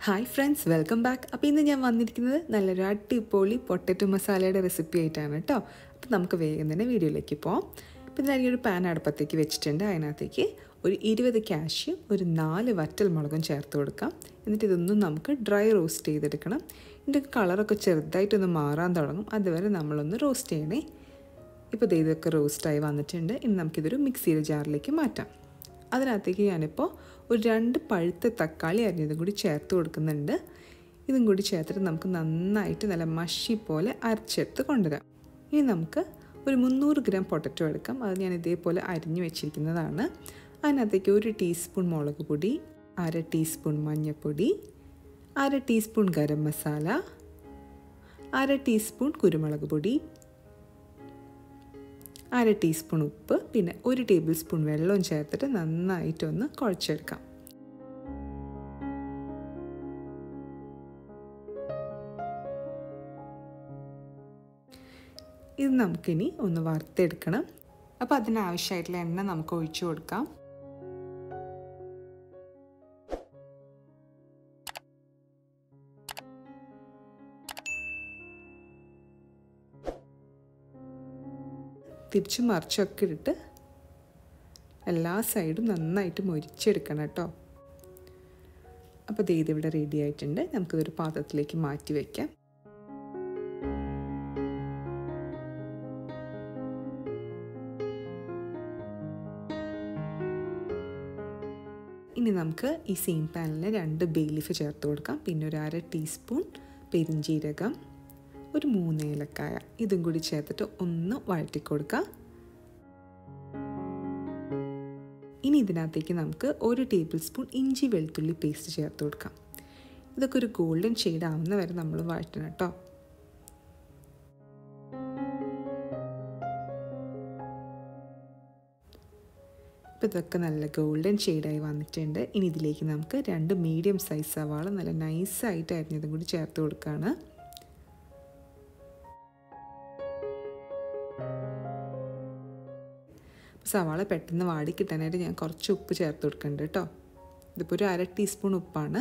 hi friends welcome back അപ്പോൾ ഇന്ന് ഞാൻ വന്നിരിക്കുന്നത് നല്ലൊരു അടിപൊളി പൊട്ടറ്റോ മസാലയുടെ റെസിപ്പി ആയിട്ടാണ് കേട്ടോ അപ്പോൾ നമുക്ക് വേഗം തന്നെ വീഡിയോയിലേക്ക് പോകാം അപ്പോൾ ഞാൻ ഒരു പാൻ അടുപ്പത്തേക്ക് വെച്ചിട്ടുണ്ട് അതിനകത്തേക്ക് ഒരു ഇരുപത് കാഷ്യും ഒരു നാല് വറ്റൽ മുളകും ചേർത്ത് കൊടുക്കാം എന്നിട്ട് ഇതൊന്നും നമുക്ക് ഡ്രൈ റോസ്റ്റ് ചെയ്തെടുക്കണം ഇതിൻ്റെ കളറൊക്കെ ചെറുതായിട്ടൊന്ന് മാറാൻ തുടങ്ങും അതുവരെ നമ്മളൊന്ന് റോസ്റ്റ് ചെയ്യണേ ഇപ്പോൾ ദേ ഇതൊക്കെ റോസ്റ്റായി വന്നിട്ടുണ്ട് ഇനി നമുക്കിതൊരു മിക്സിയുടെ ജാറിലേക്ക് മാറ്റാം അതിനകത്തേക്ക് ഞാനിപ്പോൾ ഒരു രണ്ട് പഴുത്ത തക്കാളി അരിഞ്ഞതും കൂടി ചേർത്ത് കൊടുക്കുന്നുണ്ട് ഇതും കൂടി ചേർത്തിട്ട് നമുക്ക് നന്നായിട്ട് നല്ല മഷി പോലെ അരച്ചെടുത്ത് കൊണ്ടുവരാം ഇനി നമുക്ക് ഒരു മുന്നൂറ് ഗ്രാം പൊട്ടറ്റോ എടുക്കാം അത് ഞാൻ ഇതേപോലെ അരിഞ്ഞു വെച്ചിരിക്കുന്നതാണ് അതിനകത്തേക്ക് ഒരു ടീസ്പൂൺ മുളക് പൊടി അര ടീസ്പൂൺ മഞ്ഞൾപ്പൊടി അര ടീസ്പൂൺ ഗരം മസാല അര ടീസ്പൂൺ കുരുമുളക് പൊടി അര ടീസ്പൂൺ ഉപ്പ് പിന്നെ ഒരു ടേബിൾ സ്പൂൺ വെള്ളവും ചേർത്തിട്ട് നന്നായിട്ടൊന്ന് കുഴച്ചെടുക്കാം ഇത് നമുക്കിനി ഒന്ന് വറുത്തെടുക്കണം അപ്പോൾ അതിനാവശ്യമായിട്ടുള്ള എണ്ണ നമുക്ക് ഒഴിച്ചു കൊടുക്കാം തിരിച്ച് മറിച്ചൊക്കെ ഇട്ട് എല്ലാ സൈഡും നന്നായിട്ട് മൊരിച്ചെടുക്കണം കേട്ടോ അപ്പോൾ ദേ ഇതിവിടെ റെഡി ആയിട്ടുണ്ട് നമുക്കിതൊരു പാത്രത്തിലേക്ക് മാറ്റി വയ്ക്കാം ഇനി നമുക്ക് ഈ സെയിം പാനിൽ രണ്ട് ബേ ലീഫ് ചേർത്ത് കൊടുക്കാം പിന്നെ ഒരു അര ടീസ്പൂൺ പെരിഞ്ചീരകം ഒരു മൂന്ന് ഏലക്കായ ഇതും കൂടി ചേർത്തിട്ട് ഒന്ന് വഴറ്റി കൊടുക്കാം ഇനി ഇതിനകത്തേക്ക് നമുക്ക് ഒരു ടേബിൾ സ്പൂൺ ഇഞ്ചി വെളുത്തുള്ളി പേസ്റ്റ് ചേർത്ത് കൊടുക്കാം ഇതൊക്കെ ഒരു ഗോൾഡൻ ഷെയ്ഡ് ആവുന്ന വരെ നമ്മൾ വഴറ്റണം കേട്ടോ ഇപ്പോൾ ഇതൊക്കെ നല്ല ഗോൾഡൻ ഷെയ്ഡായി വന്നിട്ടുണ്ട് ഇനി ഇതിലേക്ക് നമുക്ക് രണ്ട് മീഡിയം സൈസ് സവാള നല്ല നൈസായിട്ട് അരിഞ്ഞതും കൂടി ചേർത്ത് കൊടുക്കുകയാണ് സവാള പെട്ടെന്ന് വാടി കിട്ടാനായിട്ട് ഞാൻ കുറച്ച് ഉപ്പ് ചേർത്ത് കൊടുക്കുന്നുണ്ട് കേട്ടോ ഇതിപ്പോൾ ഒരു അര ടീസ്പൂൺ ഉപ്പാണ്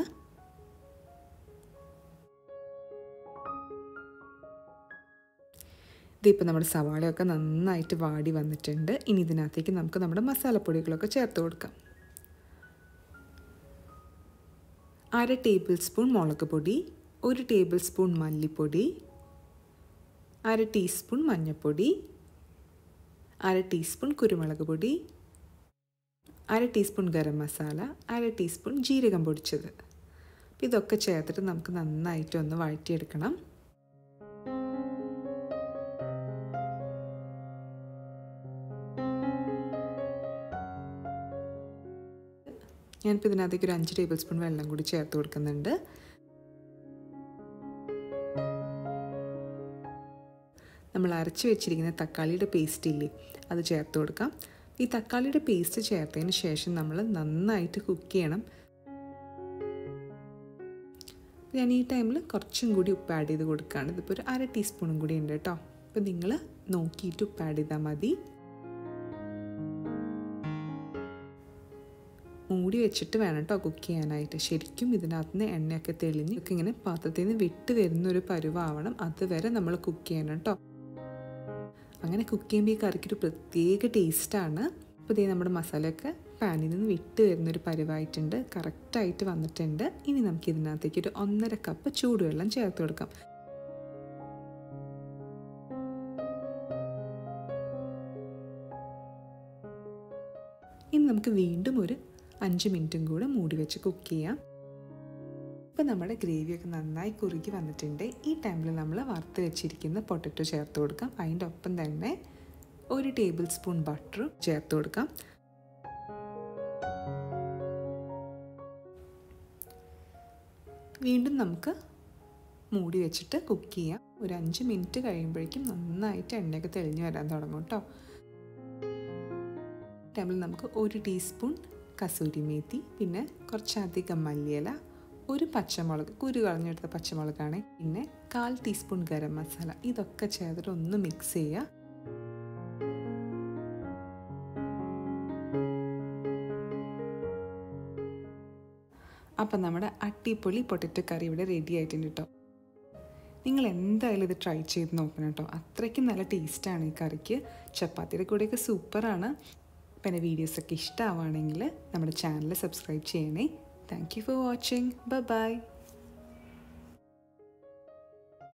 ഇതിപ്പോൾ നമ്മുടെ സവാളയൊക്കെ നന്നായിട്ട് വാടി വന്നിട്ടുണ്ട് ഇനി ഇതിനകത്തേക്ക് നമുക്ക് നമ്മുടെ മസാലപ്പൊടികളൊക്കെ ചേർത്ത് കൊടുക്കാം അര ടേബിൾ സ്പൂൺ മുളക് പൊടി ഒരു ടേബിൾ സ്പൂൺ മല്ലിപ്പൊടി അര ടീസ്പൂൺ മഞ്ഞൾപ്പൊടി അര ടീസ്പൂൺ കുരുമുളക് പൊടി അര ടീസ്പൂൺ ഗരം മസാല അര ടീസ്പൂൺ ജീരകം പൊടിച്ചത് ഇതൊക്കെ ചേർത്തിട്ട് നമുക്ക് നന്നായിട്ട് ഒന്ന് വഴറ്റിയെടുക്കണം ഞാനിപ്പോൾ ഇതിനകത്തേക്ക് ഒരു അഞ്ച് ടേബിൾ സ്പൂൺ വെള്ളം കൂടി ചേർത്ത് കൊടുക്കുന്നുണ്ട് നമ്മൾ അരച്ച് വെച്ചിരിക്കുന്ന തക്കാളിയുടെ പേസ്റ്റ് ഇല്ലേ അത് ചേർത്ത് കൊടുക്കാം ഈ തക്കാളിയുടെ പേസ്റ്റ് ചേർത്തതിന് ശേഷം നമ്മൾ നന്നായിട്ട് കുക്ക് ചെയ്യണം ഞാൻ ഈ ടൈമിൽ കുറച്ചും കൂടി ഉപ്പ് ആഡ് ചെയ്ത് കൊടുക്കുകയാണ് ഇതിപ്പോൾ ഒരു അര ടീസ്പൂണും കൂടി ഉണ്ട് കേട്ടോ അപ്പോൾ നിങ്ങൾ നോക്കിയിട്ട് ഉപ്പ് ആഡ് ചെയ്താൽ മതി മൂടി വെച്ചിട്ട് വേണം കേട്ടോ കുക്ക് ചെയ്യാനായിട്ട് ശരിക്കും ഇതിനകത്ത് നിന്ന് എണ്ണയൊക്കെ തെളിഞ്ഞ് ഒക്കെ ഇങ്ങനെ പാത്രത്തിൽ നിന്ന് വിട്ട് വരുന്ന ഒരു പരുവാവണം അതുവരെ നമ്മൾ കുക്ക് ചെയ്യണം കേട്ടോ അങ്ങനെ കുക്ക് ചെയ്യുമ്പോൾ ഈ കറിക്കൊരു പ്രത്യേക ടേസ്റ്റാണ് അപ്പോൾ ഇതേ നമ്മുടെ മസാലയൊക്കെ പാനിൽ നിന്ന് വിട്ട് വരുന്നൊരു പരുവായിട്ടുണ്ട് കറക്റ്റായിട്ട് വന്നിട്ടുണ്ട് ഇനി നമുക്ക് ഇതിനകത്തേക്ക് ഒരു ഒന്നര കപ്പ് ചൂടുവെള്ളം ചേർത്ത് കൊടുക്കാം ഇനി നമുക്ക് വീണ്ടും ഒരു അഞ്ച് മിനിറ്റും കൂടെ മൂടി വെച്ച് കുക്ക് ചെയ്യാം ഇപ്പം നമ്മുടെ ഗ്രേവിയൊക്കെ നന്നായി കുറുകി വന്നിട്ടുണ്ട് ഈ ടൈമിൽ നമ്മൾ വറുത്ത് വെച്ചിരിക്കുന്ന പൊട്ടറ്റോ ചേർത്ത് കൊടുക്കാം അതിൻ്റെ ഒപ്പം തന്നെ ഒരു ടേബിൾ സ്പൂൺ ബട്ടറും ചേർത്ത് കൊടുക്കാം വീണ്ടും നമുക്ക് മൂടി വെച്ചിട്ട് കുക്ക് ചെയ്യാം ഒരു അഞ്ച് മിനിറ്റ് കഴിയുമ്പോഴേക്കും നന്നായിട്ട് എണ്ണയൊക്കെ തെളിഞ്ഞു വരാൻ തുടങ്ങും കേട്ടോ ടൈമിൽ നമുക്ക് ഒരു ടീസ്പൂൺ കസൂരി മേത്തി പിന്നെ കുറച്ചധികം മല്ലിയില ഒരു പച്ചമുളക് കുരു കളഞ്ഞെടുത്ത പച്ചമുളകാണ് പിന്നെ കാൽ ടീസ്പൂൺ ഗരം മസാല ഇതൊക്കെ ചേർത്തിട്ട് ഒന്ന് മിക്സ് ചെയ്യുക അപ്പം നമ്മുടെ അട്ടിപ്പൊളി പൊട്ടറ്റോ കറി ഇവിടെ റെഡി ആയിട്ടുണ്ട് കേട്ടോ നിങ്ങൾ എന്തായാലും ഇത് ട്രൈ ചെയ്ത് നോക്കണം കേട്ടോ അത്രയ്ക്കും നല്ല ടേസ്റ്റാണ് ഈ കറിക്ക് ചപ്പാത്തിയുടെ കൂടെയൊക്കെ സൂപ്പറാണ് അപ്പം എൻ്റെ വീഡിയോസൊക്കെ ഇഷ്ടമാവുകയാണെങ്കിൽ നമ്മുടെ ചാനൽ സബ്സ്ക്രൈബ് ചെയ്യണേ thank you for watching bye by